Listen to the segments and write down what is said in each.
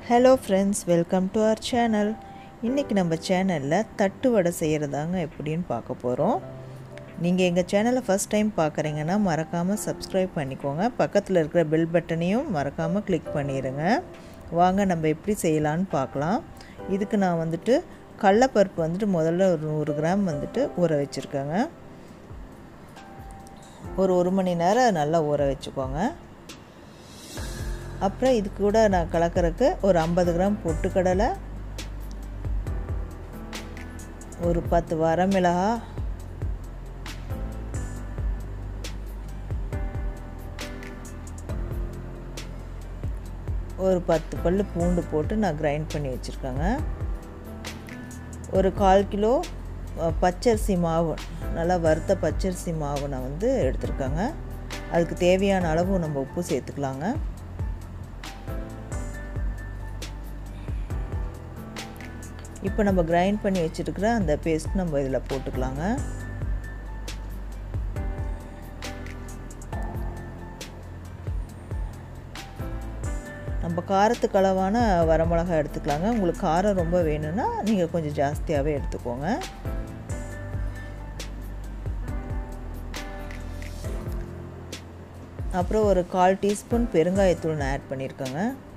hello friends welcome to our channel இன்றைக்கி நம்ம சேனலில் தட்டு வடை செய்கிறதாங்க எப்படின்னு பார்க்க போகிறோம் நீங்கள் எங்கள் சேனலை ஃபஸ்ட் டைம் பார்க்குறீங்கன்னா மறக்காமல் சப்ஸ்கிரைப் பண்ணிக்கோங்க பக்கத்தில் இருக்கிற பெல் பட்டனையும் மறக்காமல் கிளிக் பண்ணிடுங்க வாங்க நம்ம எப்படி செய்யலான்னு பார்க்கலாம் இதுக்கு நான் வந்துட்டு கடலப்பருப்பு வந்துட்டு முதல்ல ஒரு நூறு கிராம் வந்துட்டு ஊற வச்சுருக்கேங்க ஒரு ஒரு மணி நேரம் நல்லா ஊற வச்சுக்கோங்க அப்புறம் இது கூட நான் கலக்கிறதுக்கு ஒரு ஐம்பது கிராம் பொட்டுக்கடலை ஒரு பத்து வரமிளகா ஒரு பத்து பல் பூண்டு போட்டு நான் கிரைண்ட் பண்ணி வச்சுருக்கேங்க ஒரு கால் கிலோ பச்சரிசி மாவு நல்லா வறுத்த பச்சரிசி மாவு நான் வந்து எடுத்துருக்கேங்க அதுக்கு தேவையான அளவு நம்ம உப்பு சேர்த்துக்கலாங்க இப்போ நம்ம கிரைண்ட் பண்ணி வச்சுருக்கிற அந்த பேஸ்ட் நம்ம இதில் போட்டுக்கலாங்க நம்ம காரத்துக்கு அளவான வரமிளகா எடுத்துக்கலாங்க உங்களுக்கு காரம் ரொம்ப வேணும்னா நீங்கள் கொஞ்சம் ஜாஸ்தியாகவே எடுத்துக்கோங்க அப்புறம் ஒரு கால் டீஸ்பூன் பெருங்காயத்தூள் நான் ஆட் பண்ணியிருக்கேங்க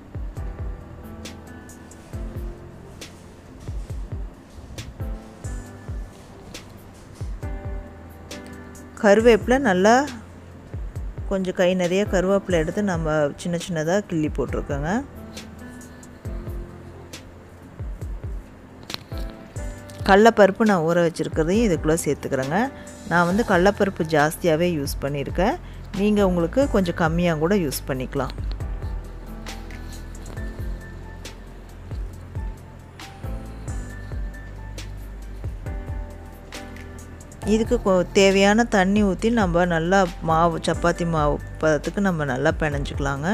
கருவேப்பிலை நல்லா கொஞ்சம் கை நிறைய கருவேப்பிலை எடுத்து நம்ம சின்ன சின்னதாக கிள்ளி போட்டிருக்கோங்க கடலப்பருப்பு நான் ஊற வச்சுருக்கிறதையும் இதுக்குள்ளே சேர்த்துக்கிறேங்க நான் வந்து கடலப்பருப்பு ஜாஸ்தியாகவே யூஸ் பண்ணியிருக்கேன் நீங்கள் உங்களுக்கு கொஞ்சம் கம்மியாக கூட யூஸ் பண்ணிக்கலாம் இதுக்கு தேவையான தண்ணி ஊற்றி நம்ம நல்லா மாவு சப்பாத்தி மாவு பதத்துக்கு நம்ம நல்லா பிணைஞ்சிக்கலாங்க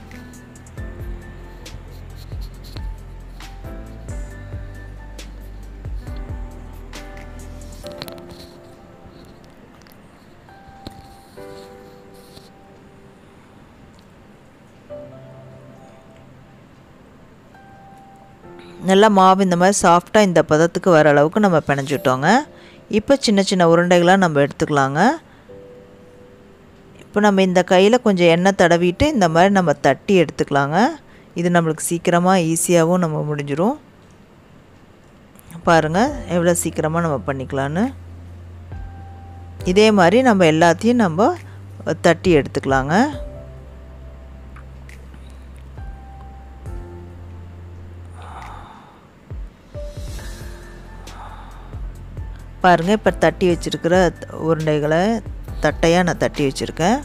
நல்லா மாவு இந்த மாதிரி சாஃப்டாக இந்த பதத்துக்கு வர அளவுக்கு நம்ம பிணைஞ்சிட்டோங்க இப்போ சின்ன சின்ன உருண்டைகளாக நம்ம எடுத்துக்கலாங்க இப்போ நம்ம இந்த கையில் கொஞ்சம் எண்ணெய் தடவிட்டு இந்த மாதிரி நம்ம தட்டி எடுத்துக்கலாங்க இது நம்மளுக்கு சீக்கிரமாக ஈஸியாகவும் நம்ம முடிஞ்சிடும் பாருங்கள் எவ்வளோ சீக்கிரமாக நம்ம பண்ணிக்கலான்னு இதே மாதிரி நம்ம எல்லாத்தையும் நம்ம தட்டி எடுத்துக்கலாங்க பாருங்கள் இப்போ தட்டி வச்சுருக்கிற உருண்டைகளை தட்டையாக நான் தட்டி வச்சுருக்கேன்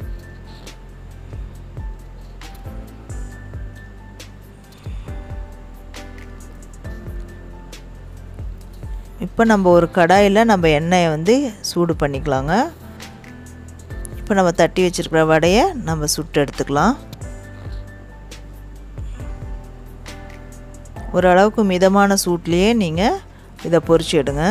இப்போ நம்ம ஒரு கடாயில் நம்ம எண்ணெயை வந்து சூடு பண்ணிக்கலாங்க இப்போ நம்ம தட்டி வச்சுருக்கிற வடையை நம்ம சுட்டு எடுத்துக்கலாம் ஓரளவுக்கு மிதமான சூட்லேயே நீங்கள் இதை பொரிச்சு எடுங்க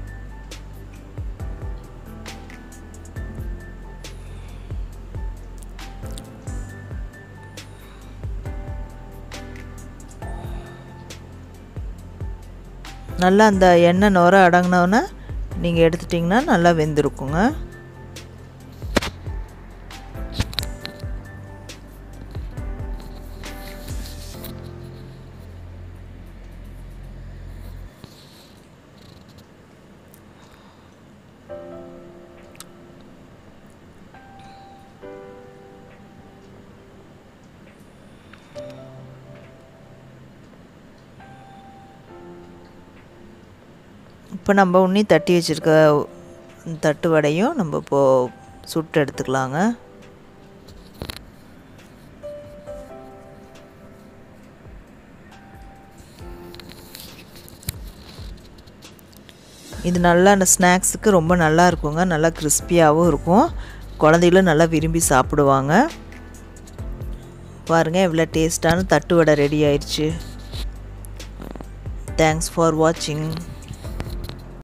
நல்லா அந்த எண்ணெய் நுர அடங்கினோன்னே நீங்கள் எடுத்துட்டிங்கன்னா நல்லா வெந்திருக்குங்க இப்போ நம்ம உன்னி தட்டி வச்சுருக்க தட்டு வடையும் நம்ம இப்போது சுட்டு எடுத்துக்கலாங்க இது நல்லா அந்த ஸ்நாக்ஸுக்கு ரொம்ப நல்லா இருக்குங்க நல்லா கிறிஸ்பியாகவும் இருக்கும் குழந்தைகளும் நல்லா விரும்பி சாப்பிடுவாங்க பாருங்கள் எவ்வளோ டேஸ்ட்டான தட்டு வடை ரெடி ஆயிடுச்சு தேங்க்ஸ் ஃபார் வாட்சிங்